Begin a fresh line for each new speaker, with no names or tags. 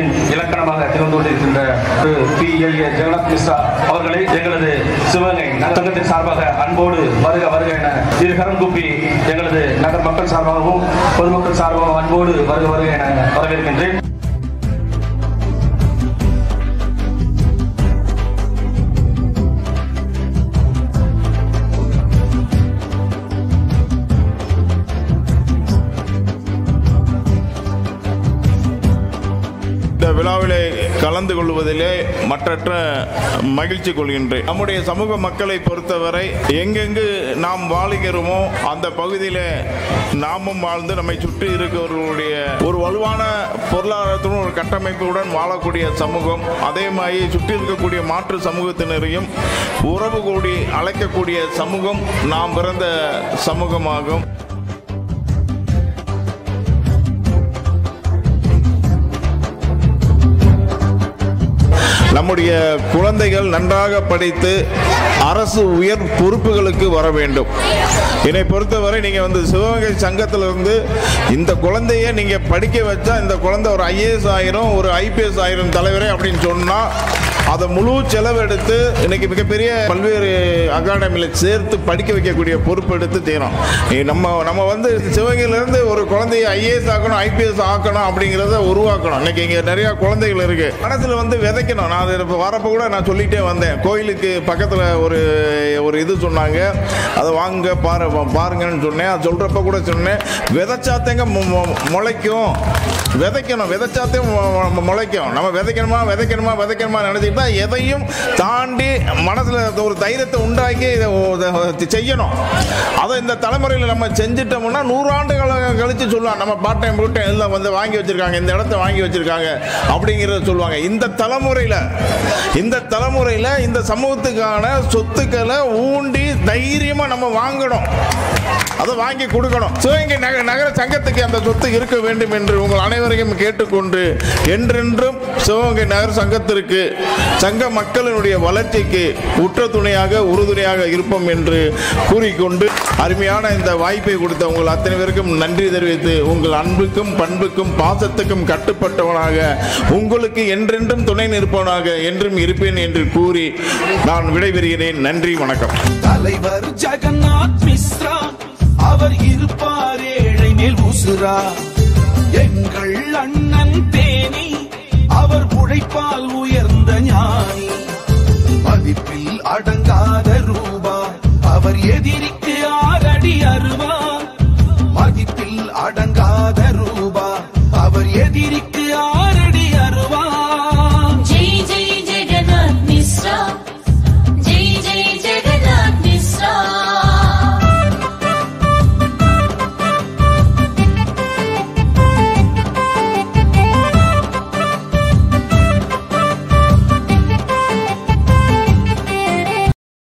தமிழின் இலக்கணமாக திகழ்ந்து கொண்டிருக்கின்ற திரு P L A Jagannath Mishra அவர்களை எங்களது சிவகங்கை நகரத்தின் சார்பாக அன்போடு வருக வருக என இருகரம் கூப்பி எங்களது நகர் மக்கள் சார்பாகவும் பொதுமக்கள் சார்பாகவும் அன்போடு வருக வருக என வரவேற்கின்றேன்
இந்த விழாவிலே கலந்து கொள்வதிலே மற்றற்ற மகிழ்ச்சி கொள்கின்றேன் நம்முடைய சமூக மக்களை பொறுத்தவரை எங்கெங்கு நாம் வாழுகிறோமோ அந்த பகுதியிலே நாமும் வாழ்ந்து நம்மை சுற்றி இருக்கிறவர்களுடைய ஒரு வலுவான பொருளாதாரத்துடன் ஒரு கட்டமைப்புடன் வாழக்கூடிய சமூகம் அதே மாதிரி சுற்றி இருக்கக்கூடிய மாற்று சமூகத்தினரையும் உறவு கூடி அழைக்கக்கூடிய சமூகம் நாம் பிறந்த சமூகமாகும் நம்முடைய குழந்தைகள் நன்றாக படித்து அரசு உயர் பொறுப்புகளுக்கு வர வேண்டும் என்னை பொறுத்தவரை நீங்க வந்து சிவகங்கை சங்கத்திலிருந்து இந்த குழந்தைய நீங்க படிக்க வச்சா இந்த குழந்தை ஒரு ஐஏஎஸ் ஆயிரும் ஒரு ஐபிஎஸ் ஆயிரும் தலைவரே அப்படின்னு சொன்னா அதை முழு செலவெடுத்து இன்னைக்கு மிகப்பெரிய பல்வேறு அகாடமியில் சேர்த்து படிக்க வைக்கக்கூடிய பொறுப்பு எடுத்து செய்யணும் நீ- நம்ம நம்ம வந்து சிவகங்கையிலேருந்து ஒரு குழந்தைய ஐஏஎஸ் ஆக்கணும் ஐபிஎஸ் ஆக்கணும் அப்படிங்கிறத உருவாக்கணும் இன்னைக்கு இங்கே நிறைய குழந்தைகள் இருக்கு மனசில் வந்து விதைக்கணும் நான் அது இப்போ வரப்போ கூட நான் சொல்லிட்டே வந்தேன் கோயிலுக்கு பக்கத்தில் ஒரு ஒரு இது சொன்னாங்க அதை வாங்க பாரு பாருங்கன்னு சொன்னேன் அது சொல்கிறப்ப கூட சொன்னேன் விதைச்சாத்தேங்க மு- மு- முளைக்கும் விதைக்கணும் விதைச்சாத்தே மு- மு- முளைக்கும் நம்ம விதைக்கணுமா விதைக்கணுமா விதைக்கணுமா நினைச்சிட்டு தான் எதையும் தாண்டி மனசுல ஒரு தைரியத்தை உண்டாக்கி இதை ஒ- இதை செய்யணும் அதை இந்த தலைமுறையில் நம்ம செஞ்சிட்டோம்னா நூறாண்டு காலம் கழிச்சு சொல்லுவாங்க நம்ம பாட்டையும் போட்டையும் எல்லாம் வந்து வாங்கி வச்சிருக்காங்க இந்த இடத்த வாங்கி வச்சிருக்காங்க அப்படிங்கிறத சொல்லுவாங்க இந்த தலைமுறையில் இந்த தலைமுறையில் இந்த சமூகத்துக்கான சொத்துக்களை ஊண்டி தைரியமா நம்ம வாங்கணும் அதை வாங்கி கொடுக்கணும் சிவகங்கை நகர நகர சங்கத்துக்கு அந்த சொத்து இருக்க வேண்டும் என்று உங்கள் அனைவரையும் கேட்டுக்கொண்டு என்றென்றும் சிவகங்கை நகர சங்கத்திற்கு சங்க மக்களினுடைய வளர்ச்சிக்கு உற்ற துணையாக உறுதுணையாக இருப்போம் என்று கூறிக்கொண்டு அருமையான இந்த வாய்ப்பை கொடுத்த உங்கள் அத்தனை பேருக்கும் நன்றி தெரிவித்து உங்கள் அன்புக்கும் பண்புக்கும் பாசத்துக்கும் கட்டுப்பட்டவனாக உங்களுக்கு என்றென்றும் துணை நிற்பவனாக என்றும் இருப்பேன் என்று கூறி நான் விடைபெறுகிறேன் நன்றி வணக்கம்
தலைவர் ஜெகநாத் மிஸ்ரா அவர் இருப்பார் ஏழை மேல் உசுரா எங்கள் அண்ணன்